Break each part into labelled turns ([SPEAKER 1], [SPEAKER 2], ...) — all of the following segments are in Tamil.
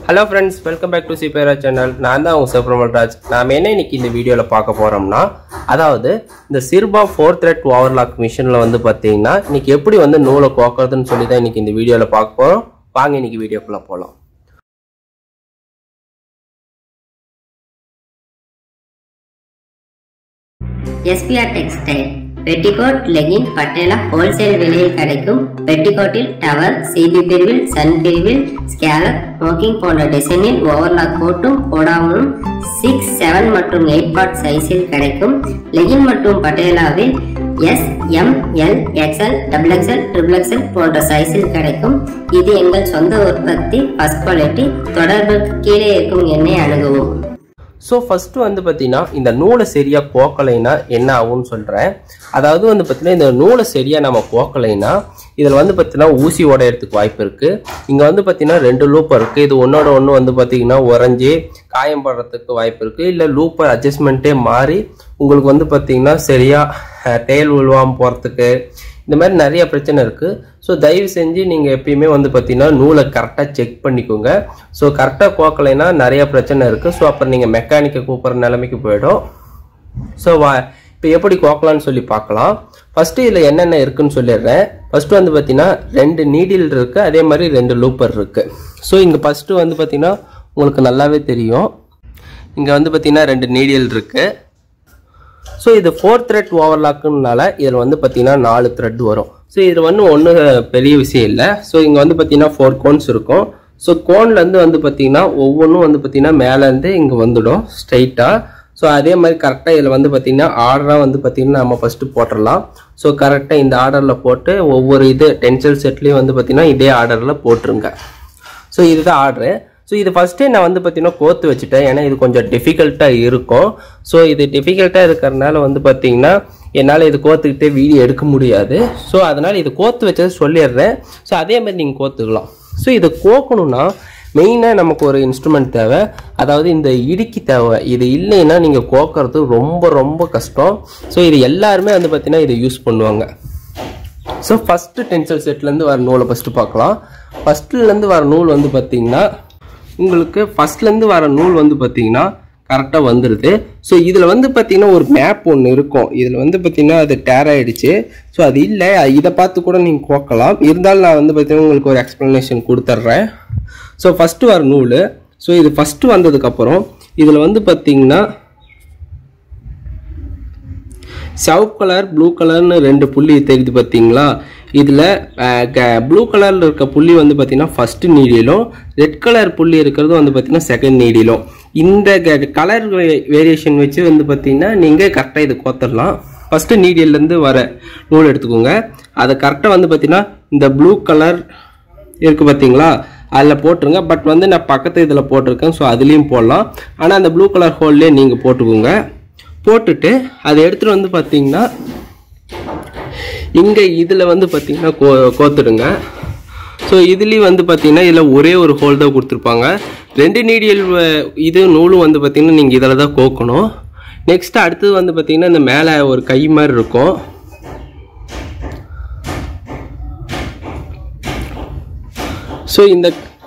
[SPEAKER 1] hello friends welcome back to சிபேரா சேனல் நான் தான் உங்கள் சிவபிரமல்ராஜ் நாம் என்ன இன்னைக்கு இந்த வீடியோவில் பார்க்க போகிறோம்னா அதாவது இந்த சிர்பா ஃபோர் த்ரெட் ஓவர்லாக் மிஷினில் வந்து பார்த்தீங்கன்னா இன்னைக்கு எப்படி வந்து நூலை கோக்கிறதுன்னு சொல்லி தான் இன்னைக்கு இந்த வீடியோவில் பார்க்க போகிறோம் வாங்க இன்னைக்கு வீடியோக்குள்ளே போகலாம்
[SPEAKER 2] SPR textile petticoat leggings Patiala wholesale விலையில் கிடைக்கும் பெட்டிகோட்டில் டவர் சிபி பிரிவில் சன் பிரிவில் ஸ்கேலப் ஸ்மோக்கிங் போன்ற டிசைனில் ஓவர்லாக் கோட்டும் போடாமலும் சிக்ஸ் செவன் மற்றும் எயிட் பார்ட் சைஸில் கிடைக்கும் லெகின் மற்றும் பட்டேலாவில் S M L XL double XL triple XL போன்ற சைஸில் கிடைக்கும் இது எங்கள் சொந்த உற்பத்தி ஃபர்ஸ்ட் குவாலிட்டி தொடர்புக்கு கீழே இருக்கும் எண்ணை அணுகவும்
[SPEAKER 1] ஸோ ஃபஸ்ட்டு வந்து பார்த்தீங்கன்னா இந்த நூலை சரியாக கோக்கலைன்னா என்ன ஆகும்னு சொல்கிறேன் அதாவது வந்து பார்த்தீங்கன்னா இந்த நூலை சரியாக நம்ம கோக்கலைன்னா இதில் வந்து பார்த்தீங்கன்னா ஊசி உடையறதுக்கு வாய்ப்பு இருக்குது இங்கே வந்து பார்த்தீங்கன்னா ரெண்டு லூப்பர் இருக்குது இது ஒன்றோட ஒன்று வந்து பார்த்தீங்கன்னா உறைஞ்சி காயம் படுறதுக்கு வாய்ப்பு இருக்குது இல்லை லூப்பர் அட்ஜஸ்ட்மெண்ட்டே மாறி உங்களுக்கு வந்து பார்த்தீங்கன்னா சரியாக டெயில் விழுவாமல் போகிறதுக்கு இந்த மாதிரி நிறைய பிரச்சனை இருக்குது ஸோ தயவு செஞ்சு நீங்கள் எப்பயுமே வந்து பார்த்தீங்கன்னா நூலை கரெக்டாக செக் பண்ணிக்கோங்க ஸோ கரெக்டாக கோக்கலைன்னா நிறைய பிரச்சனை இருக்குது ஸோ அப்புறம் நீங்கள் மெக்கானிக்கை கூப்பிட்ற நிலைமைக்கு போயிடும் ஸோ வா இப்போ எப்படி கோக்கலாம்னு சொல்லி பார்க்கலாம் ஃபஸ்ட்டு இதில் என்னென்ன இருக்குன்னு சொல்லிடுறேன் ஃபஸ்ட்டு வந்து பார்த்தீங்கன்னா ரெண்டு நீடில் இருக்குது அதே மாதிரி ரெண்டு லூப்பர் இருக்குது ஸோ இங்கே ஃபஸ்ட்டு வந்து பார்த்தீங்கன்னா உங்களுக்கு நல்லாவே தெரியும் இங்கே வந்து பார்த்தீங்கன்னா ரெண்டு நீடில் இருக்குது ஸோ இது ஃபோர் த்ரெட் ஓவர்லாக்குனால இதில் வந்து பார்த்தீங்கன்னா நாலு த்ரெட் வரும் ஸோ இது வந்து ஒன்றும் பெரிய விஷயம் இல்லை ஸோ இங்கே வந்து பார்த்தீங்கன்னா ஃபோர் கோன்ஸ் இருக்கும் ஸோ கோன்லேருந்து வந்து பார்த்தீங்கன்னா ஒவ்வொன்றும் வந்து பார்த்தீங்கன்னா மேலேருந்து இங்கே வந்துடும் ஸ்ட்ரைட்டாக ஸோ அதே மாதிரி கரெக்டாக இதில் வந்து பார்த்தீங்கன்னா ஆர்டராக வந்து பார்த்தீங்கன்னா நம்ம ஃபஸ்ட்டு போட்டுடலாம் ஸோ கரெக்டாக இந்த ஆர்டரில் போட்டு ஒவ்வொரு இது டென்சல் செட்லேயும் வந்து பார்த்தீங்கன்னா இதே ஆர்டரில் போட்டுருங்க ஸோ இதுதான் ஆர்டரு ஸோ இது ஃபஸ்ட்டே நான் வந்து பார்த்தீங்கன்னா கோத்து வச்சுட்டேன் ஏன்னா இது கொஞ்சம் டிஃபிகல்ட்டாக இருக்கும் ஸோ இது டிஃபிகல்ட்டாக இருக்கிறனால வந்து பார்த்தீங்கன்னா என்னால் இது கோத்துக்கிட்டே வீடியோ எடுக்க முடியாது ஸோ அதனால் இது கோத்து வச்சது சொல்லிடுறேன் ஸோ அதே மாதிரி நீங்கள் கோத்துக்கலாம் ஸோ இதை கோக்கணும்னா மெயினாக நமக்கு ஒரு இன்ஸ்ட்ருமெண்ட் தேவை அதாவது இந்த இடுக்கி தேவை இது இல்லைன்னா நீங்கள் கோக்கிறது ரொம்ப ரொம்ப கஷ்டம் ஸோ இது எல்லாருமே வந்து பார்த்தீங்கன்னா இதை யூஸ் பண்ணுவாங்க ஸோ ஃபஸ்ட்டு டென்சல் செட்லேருந்து வர நூலை ஃபஸ்ட்டு பார்க்கலாம் ஃபஸ்ட்லேருந்து வர நூல் வந்து பார்த்தீங்கன்னா உங்களுக்கு ஃபஸ்ட்லேருந்து வர நூல் வந்து பார்த்தீங்கன்னா கரெக்டாக வந்துடுது ஸோ இதில் வந்து பார்த்தீங்கன்னா ஒரு மேப் ஒன்று இருக்கும் இதில் வந்து பார்த்தீங்கன்னா அது டேர் ஆகிடுச்சு ஸோ அது இல்லை இதை பார்த்து கூட நீங்கள் கோக்கலாம் இருந்தாலும் நான் வந்து பார்த்தீங்கன்னா உங்களுக்கு ஒரு எக்ஸ்ப்ளனேஷன் கொடுத்துட்றேன் ஸோ ஃபஸ்ட்டு வர நூல் ஸோ இது ஃபஸ்ட்டு வந்ததுக்கப்புறம் இதில் வந்து பார்த்தீங்கன்னா சிவப்பு கலர் ப்ளூ கலர்னு ரெண்டு புள்ளி தெரியுது பார்த்தீங்களா இதில் ப்ளூ கலரில் இருக்க புள்ளி வந்து பார்த்தீங்கன்னா ஃபஸ்ட்டு நீடிலும் ரெட் கலர் புள்ளி இருக்கிறது வந்து பார்த்தீங்கன்னா செகண்ட் நீடிலும் இந்த கலர் வேரியேஷன் வச்சு வந்து பார்த்தீங்கன்னா நீங்கள் கரெக்டாக இது கோத்தரலாம் ஃபஸ்ட்டு நீடியிலேருந்து வர நூல் எடுத்துக்கோங்க அதை கரெக்டாக வந்து பார்த்தீங்கன்னா இந்த ப்ளூ கலர் இருக்குது பார்த்தீங்களா அதில் போட்டுருங்க பட் வந்து நான் பக்கத்து இதில் போட்டிருக்கேன் ஸோ அதுலேயும் போடலாம் ஆனால் அந்த ப்ளூ கலர் ஹோல்லே நீங்கள் போட்டுக்கோங்க போட்டுட்டு அதை எடுத்துகிட்டு வந்து பார்த்தீங்கன்னா இங்கே இதில் வந்து பார்த்தீங்கன்னா கோ கோத்துடுங்க ஸோ இதுலேயும் வந்து பார்த்தீங்கன்னா இதில் ஒரே ஒரு ஹோல் தான் கொடுத்துருப்பாங்க ரெண்டு நீடியல் இது நூலும் வந்து பார்த்தீங்கன்னா நீங்கள் இதில் தான் கோக்கணும் நெக்ஸ்ட் அடுத்தது வந்து பார்த்தீங்கன்னா இந்த மேலே ஒரு கை மாதிரி இருக்கும் ஸோ இந்த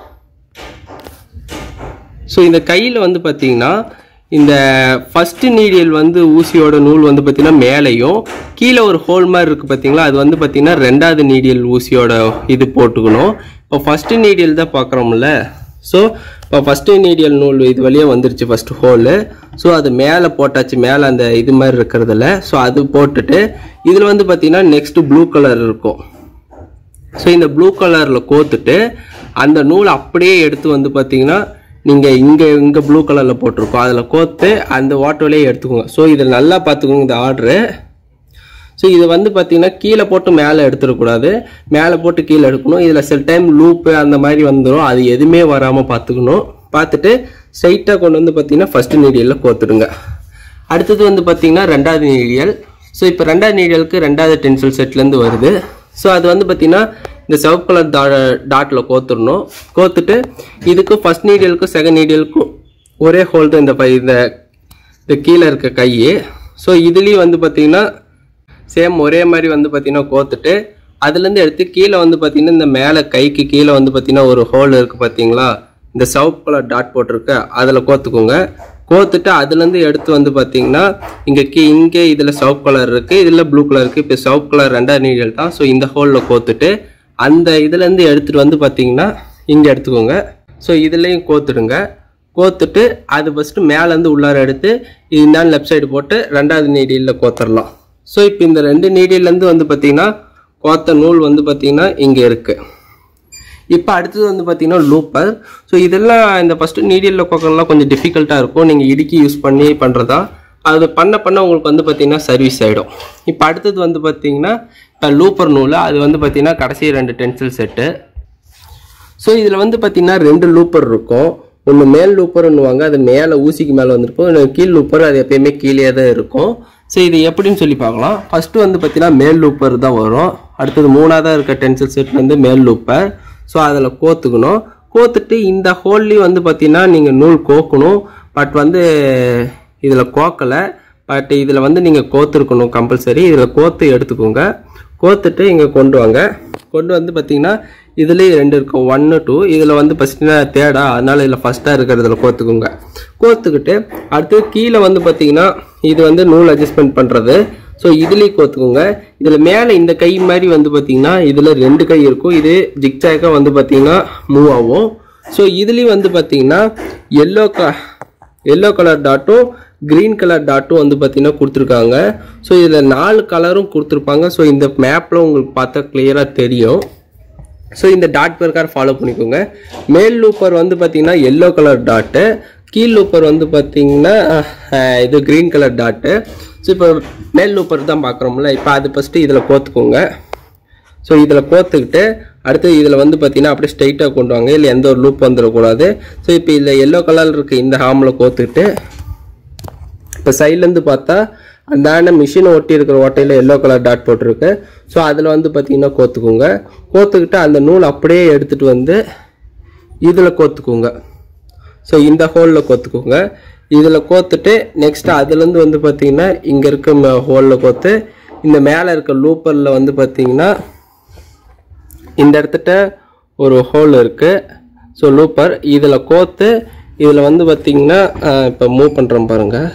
[SPEAKER 1] ஸோ இந்த கையில் வந்து பார்த்தீங்கன்னா இந்த ஃபஸ்ட்டு நீடியல் வந்து ஊசியோட நூல் வந்து பார்த்தீங்கன்னா மேலேயும் கீழே ஒரு ஹோல் மாதிரி இருக்குது பார்த்தீங்களா அது வந்து பார்த்தீங்கன்னா ரெண்டாவது நீடியல் ஊசியோட இது போட்டுக்கணும் இப்போ ஃபஸ்ட்டு நீடியல் தான் பார்க்குறோம்ல ஸோ இப்போ ஃபஸ்ட்டு நீடியல் நூல் இது வழியாக வந்துருச்சு ஃபஸ்ட்டு ஹோலு ஸோ அது மேலே போட்டாச்சு மேலே அந்த இது மாதிரி இருக்கிறதுல ஸோ அது போட்டுட்டு இதில் வந்து பார்த்தீங்கன்னா நெக்ஸ்ட்டு ப்ளூ கலர் இருக்கும் ஸோ இந்த ப்ளூ கலரில் கோத்துட்டு அந்த நூல் அப்படியே எடுத்து வந்து பார்த்தீங்கன்னா நீங்கள் இங்கே இங்கே ப்ளூ கலரில் போட்டிருக்கோம் அதில் கோத்து அந்த ஓட்டோலேயே எடுத்துக்கோங்க ஸோ இதில் நல்லா பார்த்துக்கோங்க இந்த ஆர்டரு ஸோ இது வந்து பார்த்தீங்கன்னா கீழே போட்டு மேலே எடுத்துடக்கூடாது மேலே போட்டு கீழே எடுக்கணும் இதில் சில டைம் லூப்பு அந்த மாதிரி வந்துடும் அது எதுவுமே வராமல் பார்த்துக்கணும் பார்த்துட்டு ஸ்ட்ரைட்டாக கொண்டு வந்து பார்த்தீங்கன்னா ஃபஸ்ட்டு நீடியலில் கோத்துடுங்க அடுத்தது வந்து பார்த்தீங்கன்னா ரெண்டாவது நீடியல் ஸோ இப்போ ரெண்டாவது நீடியலுக்கு ரெண்டாவது டென்சில் செட்லேருந்து வருது ஸோ அது வந்து பார்த்தீங்கன்னா இந்த சிவப்பு கலர் டா டாட்டில் கோத்துடணும் கோத்துட்டு இதுக்கும் ஃபஸ்ட் நீடியலுக்கும் செகண்ட் நீடியலுக்கும் ஒரே ஹோல் தான் இந்த பை இந்த இந்த கீழே இருக்க கை ஸோ இதுலேயும் வந்து பார்த்தீங்கன்னா சேம் ஒரே மாதிரி வந்து பார்த்தீங்கன்னா கோத்துட்டு அதுலேருந்து எடுத்து கீழே வந்து பார்த்தீங்கன்னா இந்த மேலே கைக்கு கீழே வந்து பார்த்தீங்கன்னா ஒரு ஹோல் இருக்குது பார்த்தீங்களா இந்த சிவப்பு கலர் டாட் போட்டிருக்கு அதில் கோத்துக்கோங்க கோத்துட்டு அதுலேருந்து எடுத்து வந்து பார்த்தீங்கன்னா இங்கே கீ இங்கே இதில் சிவப்பு கலர் இருக்குது இதில் ப்ளூ கலர் இருக்குது இப்போ சிவப்பு கலர் ரெண்டாவது நீடியல் தான் ஸோ இந்த ஹோலில் கோத்துட்டு அந்த இதுலேருந்து எடுத்துகிட்டு வந்து பார்த்தீங்கன்னா இங்கே எடுத்துக்கோங்க ஸோ இதுலேயும் கோத்துடுங்க கோத்துட்டு அது ஃபஸ்ட்டு மேலேருந்து உள்ளார எடுத்து இதுதான் லெஃப்ட் சைடு போட்டு ரெண்டாவது நீடியில் கோத்துடலாம் ஸோ இப்போ இந்த ரெண்டு நீடியிலேருந்து வந்து பார்த்தீங்கன்னா கோத்த நூல் வந்து பார்த்தீங்கன்னா இங்கே இருக்குது இப்போ அடுத்தது வந்து பார்த்தீங்கன்னா லூப்பர் ஸோ இதெல்லாம் இந்த ஃபஸ்ட்டு நீடியலில் கோக்கர்லாம் கொஞ்சம் டிஃபிகல்ட்டாக இருக்கும் நீங்கள் இடுக்கி யூஸ் பண்ணி பண்ணுறதா அது பண்ண பண்ண உங்களுக்கு வந்து பார்த்தீங்கன்னா சர்வீஸ் ஆகிடும் இப்போ அடுத்தது வந்து பார்த்தீங்கன்னா இப்போ லூப்பர் நூல் அது வந்து பார்த்தீங்கன்னா கடைசி ரெண்டு டென்சில் செட்டு ஸோ இதில் வந்து பார்த்தீங்கன்னா ரெண்டு லூப்பர் இருக்கும் ஒன்று மேல் லூப்பர்னுவாங்க அது மேலே ஊசிக்கு மேலே வந்திருக்கும் இன்னொரு கீழ் லூப்பர் அது எப்பயுமே கீழே தான் இருக்கும் ஸோ இது எப்படின்னு சொல்லி பார்க்கலாம் ஃபஸ்ட்டு வந்து பார்த்தீங்கன்னா மேல் லூப்பர் தான் வரும் அடுத்தது மூணாவதாக இருக்க டென்சில் செட் வந்து மேல் லூப்பர் ஸோ அதில் கோத்துக்கணும் கோத்துட்டு இந்த ஹோல்லையும் வந்து பார்த்தீங்கன்னா நீங்கள் நூல் கோக்கணும் பட் வந்து இதில் கோக்கலை பட் இதில் வந்து நீங்கள் கோத்துருக்கணும் கம்பல்சரி இதில் கோத்து எடுத்துக்கோங்க கோத்துட்டு இங்கே கொண்டு வாங்க கொண்டு வந்து பார்த்தீங்கன்னா இதுலேயும் ரெண்டு இருக்கும் ஒன்று டூ இதில் வந்து ஃபஸ்ட்டுனா தேடா அதனால இதில் ஃபஸ்ட்டாக இருக்கிறதுல கோத்துக்குங்க கோத்துக்கிட்டு அடுத்து கீழே வந்து பார்த்தீங்கன்னா இது வந்து நூல் அட்ஜஸ்ட்மெண்ட் பண்ணுறது ஸோ இதுலேயும் கோத்துக்குங்க இதில் மேலே இந்த கை மாதிரி வந்து பார்த்தீங்கன்னா இதில் ரெண்டு கை இருக்கும் இது ஜிக்ஜாக்காக வந்து பார்த்தீங்கன்னா மூவ் ஆகும் ஸோ இதுலேயும் வந்து பார்த்தீங்கன்னா எல்லோ க எல்லோ கலர் டாட்டும் க்ரீன் கலர் டாட்டும் வந்து பார்த்தீங்கன்னா கொடுத்துருக்காங்க ஸோ இதில் நாலு கலரும் கொடுத்துருப்பாங்க ஸோ இந்த மேப்பில் உங்களுக்கு பார்த்தா கிளியராக தெரியும் ஸோ இந்த டாட் பிரகாரம் ஃபாலோ பண்ணிக்கோங்க மேல் லூப்பர் வந்து பார்த்தீங்கன்னா எல்லோ கலர் டாட்டு கீழ் லூப்பர் வந்து பார்த்தீங்கன்னா அஹ், இது க்ரீன் கலர் டாட்டு ஸோ இப்போ மேல் லூப்பர் தான் பார்க்குறோம்ல இப்போ அது ஃபஸ்ட்டு இதில் கோத்துக்கோங்க ஸோ இதில் கோத்துக்கிட்டு அடுத்து இதில் வந்து பார்த்தீங்கன்னா அப்படியே ஸ்ட்ரைட்டாக கொண்டு வாங்க இல்லை எந்த ஒரு லூப் வந்துடக்கூடாது ஸோ இப்போ இதில் எல்லோ கலர் இருக்க இந்த ஹாமில் கோத்துக்கிட்டு இப்போ சைட்லேருந்து பார்த்தா அந்தாண்ட மிஷினை ஒட்டி இருக்கிற ஓட்டையில் எல்லோ கலர் டாட் போட்டிருக்கு ஸோ அதில் வந்து பார்த்தீங்கன்னா கோத்துக்கோங்க கோத்துக்கிட்டு அந்த நூல் அப்படியே எடுத்துகிட்டு வந்து இதில் கோத்துக்கோங்க ஸோ இந்த ஹோலில் கோத்துக்கோங்க இதில் கோத்துட்டு நெக்ஸ்ட் அதுலேருந்து வந்து பார்த்தீங்கன்னா இங்கே இருக்க ஹோலில் கோத்து இந்த மேலே இருக்க லூப்பரில் வந்து பார்த்தீங்கன்னா இந்த இடத்துட்ட ஒரு ஹோல் இருக்குது ஸோ லூப்பர் இதில் கோத்து இதில் வந்து பார்த்தீங்கன்னா இப்போ மூவ் பண்ணுறோம் பாருங்கள்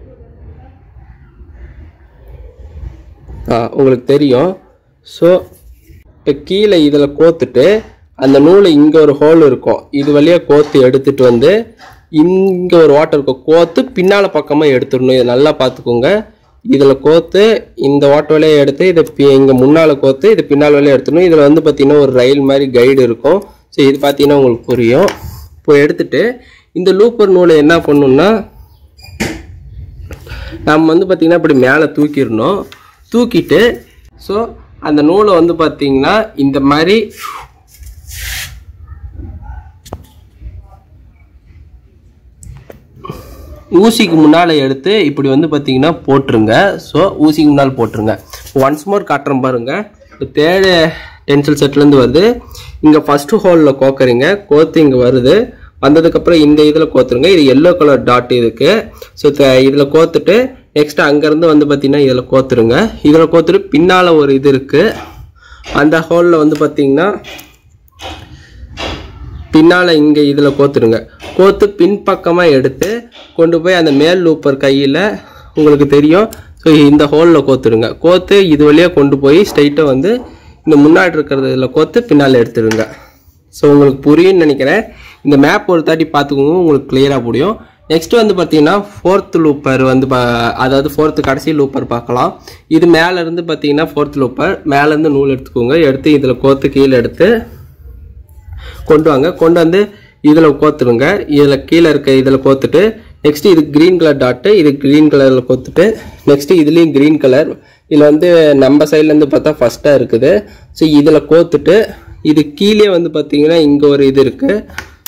[SPEAKER 1] ஆ, உங்களுக்கு தெரியும் ஸோ இப்போ கீழே இதில் கோத்துட்டு அந்த நூலை இங்கே ஒரு ஹோல் இருக்கும் இது வழியாக கோத்து எடுத்துட்டு வந்து இங்கே ஒரு வாட்டர் இருக்கும் கோத்து பின்னால் பக்கமாக எடுத்துடணும் இதை நல்லா பார்த்துக்கோங்க இதில் கோத்து இந்த ஓட்ட வழியாக எடுத்து இதை இங்கே முன்னால் கோத்து இது பின்னால் வழியாக எடுத்துடணும் இதில் வந்து பார்த்தீங்கன்னா ஒரு ரயில் மாதிரி கைடு இருக்கும் ஸோ இது பார்த்தீங்கன்னா உங்களுக்கு புரியும் இப்போ எடுத்துட்டு இந்த லூப்பர் நூலை என்ன பண்ணணும்னா நம்ம வந்து பார்த்திங்கன்னா இப்படி மேலே தூக்கிடணும் தூக்கிட்டு ஸோ அந்த நூலை வந்து பார்த்தீங்கன்னா இந்த மாதிரி ஊசிக்கு முன்னால் எடுத்து இப்படி வந்து பார்த்தீங்கன்னா போட்டுருங்க ஸோ ஊசிக்கு முன்னால் போட்டுருங்க ஒன்ஸ் மோர் காட்டுறேன் பாருங்க இப்போ தேர்டு டென்சில் செட்லேருந்து வருது இங்கே ஃபஸ்ட்டு ஹோலில் கோக்குறீங்க கோத்து இங்கே வருது வந்ததுக்கப்புறம் இந்த இதில் கோத்துருங்க இது எல்லோ கலர் டாட் இதுக்கு ஸோ இதில் கோத்துட்டு நெக்ஸ்ட் அங்கேருந்து வந்து பார்த்தீங்கன்னா இதில் கோத்துருங்க இதில் கோத்துட்டு பின்னால் ஒரு இது இருக்குது அந்த ஹோலில் வந்து பார்த்தீங்கன்னா பின்னால் இங்கே இதில் கோத்துடுங்க கோத்து பின்பக்கமாக எடுத்து கொண்டு போய் அந்த மேல் லூப்பர் கையில் உங்களுக்கு தெரியும் ஸோ இந்த ஹோலில் கோத்துடுங்க கோத்து இது வழியாக கொண்டு போய் ஸ்ட்ரைட்டாக வந்து இந்த முன்னாடி இருக்கிறது இதில் கோத்து பின்னால் எடுத்துடுங்க ஸோ உங்களுக்கு புரியும்னு நினைக்கிறேன் இந்த மேப் ஒரு தாட்டி பார்த்துக்கோங்க உங்களுக்கு கிளியராக புரியும் நெக்ஸ்ட் வந்து பார்த்தீங்கன்னா ஃபோர்த் லூப்பர் வந்து பா- அதாவது ஃபோர்த்து கடைசி லூப்பர் பார்க்கலாம் இது மேலே இருந்து பார்த்தீங்கன்னா ஃபோர்த் லூப்பர் மேலேருந்து நூல் எடுத்துக்கோங்க எடுத்து இதில் கோத்து கீழே எடுத்து கொண்டு வாங்க கொண்டு வந்து இதில் கோத்துருங்க இதில் கீழே இருக்க இதில் கோத்துட்டு நெக்ஸ்ட் இது க்ரீன் கலர் டாட்டு இது க்ரீன் கலரில் கோத்துட்டு நெக்ஸ்ட் இதுலேயும் க்ரீன் கலர் இதில் வந்து நம்ம சைட்லேருந்து பார்த்தா ஃபஸ்ட்டாக இருக்குது ஸோ இதில் கோத்துட்டு இது கீழே வந்து பார்த்தீங்கன்னா இங்கே ஒரு இது இருக்குது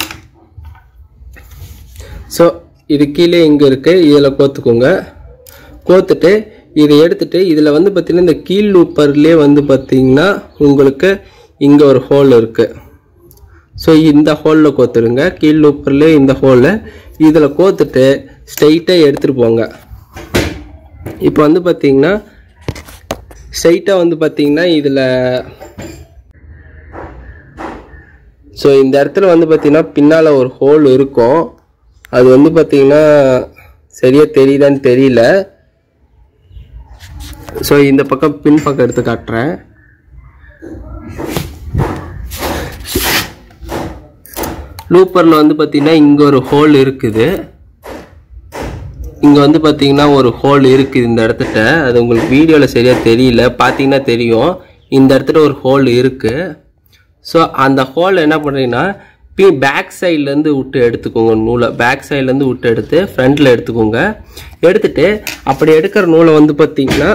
[SPEAKER 1] ஸோ இது கீழே இங்கே இருக்குது இதில் கோத்துக்கோங்க கோத்துட்டு இதை எடுத்துட்டு இதில் வந்து பார்த்தீங்கன்னா இந்த கீழ் லூப்பர்லேயே வந்து பார்த்தீங்கன்னா உங்களுக்கு இங்கே ஒரு ஹோல் இருக்குது ஸோ இந்த ஹோலில் கோத்துருங்க கீழ் லூப்பர்லேயே இந்த ஹோலில் இதில் கோத்துட்டு ஸ்ட்ரைட்டாக எடுத்துகிட்டு போங்க இப்போ வந்து பார்த்தீங்கன்னா ஸ்ட்ரைட்டாக வந்து பார்த்தீங்கன்னா இதில் ஸோ இந்த இடத்துல வந்து பார்த்தீங்கன்னா பின்னால் ஒரு ஹோல் இருக்கும் அது வந்து பார்த்தீங்கன்னா சரியாக தெரியுதான்னு தெரியல ஸோ இந்த பக்கம் பின் பக்கம் எடுத்து காட்டுறேன் லூப்பரில் வந்து பார்த்தீங்கன்னா இங்கே ஒரு ஹோல் இருக்குது இங்கே வந்து பார்த்தீங்கன்னா ஒரு ஹோல் இருக்குது இந்த இடத்துட்ட அது உங்களுக்கு வீடியோவில் சரியாக தெரியல பார்த்தீங்கன்னா தெரியும் இந்த இடத்துல ஒரு ஹோல் இருக்குது ஸோ அந்த ஹோல் என்ன பண்ணுறீங்கன்னா பி பேக் சைட்லேருந்து விட்டு எடுத்துக்கோங்க நூலை பேக் சைட்லேருந்து விட்டு எடுத்து ஃப்ரண்ட்டில் எடுத்துக்கோங்க எடுத்துட்டு அப்படி எடுக்கிற நூலை வந்து பார்த்தீங்கன்னா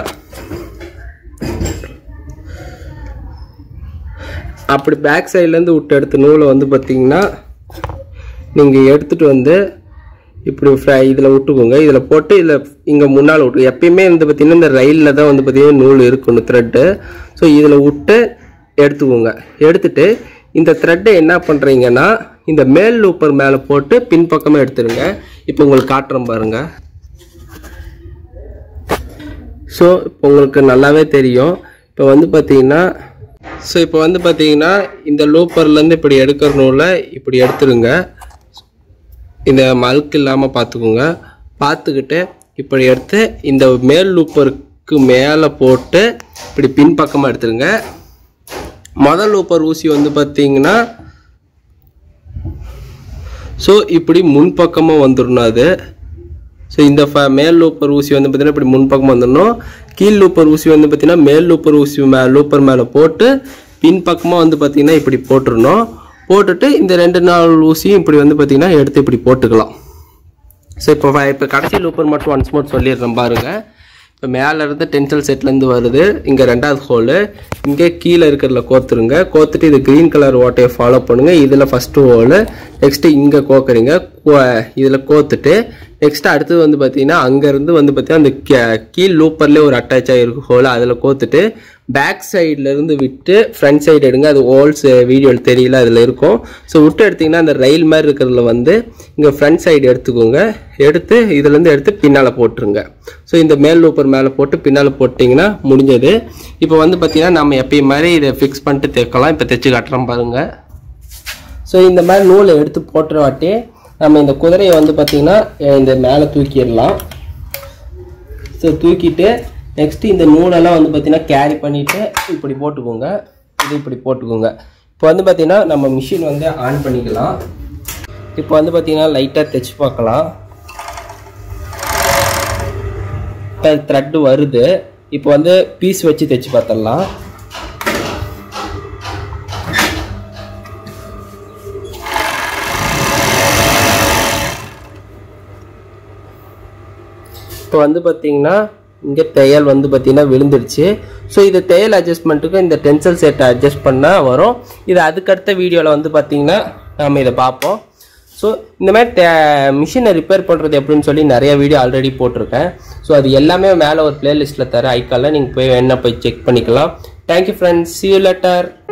[SPEAKER 1] அப்படி பேக் சைட்லேருந்து விட்டு எடுத்த நூலை வந்து பார்த்தீங்கன்னா நீங்கள் எடுத்துகிட்டு வந்து இப்படி ஃப்ரை இதில் விட்டுக்கோங்க இதில் போட்டு இதில் இங்கே முன்னால் விட்டு எப்பயுமே வந்து பார்த்தீங்கன்னா இந்த ரயிலில் தான் வந்து பார்த்தீங்கன்னா நூல் இருக்கணும் த்ரெட்டு ஸோ இதில் விட்டு எடுத்துக்கோங்க எடுத்துட்டு இந்த த்ரெட்டை என்ன பண்ணுறீங்கன்னா இந்த மேல் லூப்பர் மேலே போட்டு பின்பக்கமாக எடுத்துருங்க இப்போ உங்களுக்கு காட்டுறேன் பாருங்க ஸோ இப்போ உங்களுக்கு நல்லாவே தெரியும் இப்போ வந்து பார்த்தீங்கன்னா ஸோ இப்போ வந்து பார்த்தீங்கன்னா இந்த லூப்பர்லேருந்து இப்படி எடுக்கிற நூலை இப்படி எடுத்துருங்க இந்த மல்க் இல்லாமல் பார்த்துக்கோங்க பார்த்துக்கிட்டு இப்படி எடுத்து இந்த மேல் லூப்பருக்கு மேலே போட்டு இப்படி பின்பக்கமாக எடுத்துருங்க முதல் லூப்பர் ஊசி வந்து பார்த்தீங்கன்னா ஸோ இப்படி முன்பக்கமாக வந்துடணும் அது ஸோ இந்த ஃப மேல் லூப்பர் ஊசி வந்து பார்த்தீங்கன்னா இப்படி முன்பக்கம் வந்துடணும் கீழ் லூப்பர் ஊசி வந்து பார்த்தீங்கன்னா மேல் லூப்பர் ஊசி மே லூப்பர் மேலே போட்டு பின்பக்கமாக வந்து பார்த்தீங்கன்னா இப்படி போட்டுருணும் போட்டுட்டு இந்த ரெண்டு நாள் ஊசியும் இப்படி வந்து பார்த்தீங்கன்னா எடுத்து இப்படி போட்டுக்கலாம் ஸோ இப்போ ஃப- இப்போ கடைசி லூப்பர் மட்டும் ஒன்ஸ் மோட் சொல்லிடுறேன் பாருங்க இப்போ மேலே இருந்து டென்சல் செட்லேருந்து வருது இங்கே ரெண்டாவது ஹோலு இங்கே கீழே இருக்கிறதுல கோத்துருங்க கோத்துட்டு இது க்ரீன் கலர் ஓட்டையை ஃபாலோ பண்ணுங்கள் இதில் ஃபஸ்ட்டு ஹோலு நெக்ஸ்ட்டு இங்கே கோக்குறீங்க இதில் கோத்துட்டு நெக்ஸ்ட் அடுத்தது வந்து பார்த்தீங்கன்னா அங்கேருந்து வந்து பார்த்தீங்கன்னா அந்த கீ- கீழ் லூப்பர்லேயே ஒரு அட்டாச் ஆகிருக்கும் ஹோல் அதில் கோத்துட்டு பேக் இருந்து விட்டு ஃப்ரண்ட் சைடு எடுங்க அது ஹோல்ஸ் வீடியோவில் தெரியல அதில் இருக்கும் ஸோ விட்டு எடுத்தீங்கன்னா அந்த ரயில் மாதிரி இருக்கிறதுல வந்து இங்கே ஃப்ரண்ட் சைடு எடுத்துக்கோங்க எடுத்து இதுலேருந்து எடுத்து பின்னால் போட்டுருங்க ஸோ இந்த மேல் லூப்பர் மேலே போட்டு பின்னால் போட்டிங்கன்னா முடிஞ்சது இப்போ வந்து பார்த்தீங்கன்னா நம்ம எப்பயும் மாதிரி இதை ஃபிக்ஸ் பண்ணிட்டு தைக்கலாம் இப்போ தைச்சு காட்டுறோம் பாருங்கள் ஸோ இந்த மாதிரி நூலை எடுத்து போட்டுற வாட்டி நம்ம இந்த குதிரையை வந்து பார்த்திங்கன்னா அஹ் இந்த மேலே தூக்கிடலாம் ஸோ தூக்கிட்டு நெக்ஸ்ட் இந்த நூலெல்லாம் வந்து பார்த்தீங்கன்னா கேரி பண்ணிவிட்டு இப்படி போட்டுக்கோங்க இது இப்படி போட்டுக்கோங்க இப்போ வந்து பார்த்தீங்கன்னா நம்ம மிஷின் வந்து ஆன் பண்ணிக்கலாம் இப்போ வந்து பார்த்தீங்கன்னா லைட்டாக தைச்சு பார்க்கலாம் இப்போ த்ரெட்டு வருது இப்போ வந்து பீஸ் வச்சு தைச்சு பார்த்துடலாம் இப்போ வந்து பார்த்தீங்கன்னா இங்கே தையல் வந்து பார்த்தீங்கன்னா விழுந்துடுச்சு ஸோ இது தையல் அட்ஜஸ்ட்மெண்ட்டுக்கு இந்த டென்சல் செட்டை அட்ஜஸ்ட் பண்ணால் வரும் இது அதுக்கடுத்த வீடியோவில் வந்து பார்த்தீங்கன்னா நாம் இதை பார்ப்போம் ஸோ இந்த மாதிரி மிஷினை ரிப்பேர் பண்ணுறது எப்படின்னு சொல்லி நிறைய வீடியோ ஆல்ரெடி போட்டிருக்கேன் ஸோ அது எல்லாமே மேலே ஒரு பிளேலிஸ்ட்டில் தர ஐக்காலில் நீங்கள் போய் வேணா போய் செக் பண்ணிக்கலாம் thank you friends see you later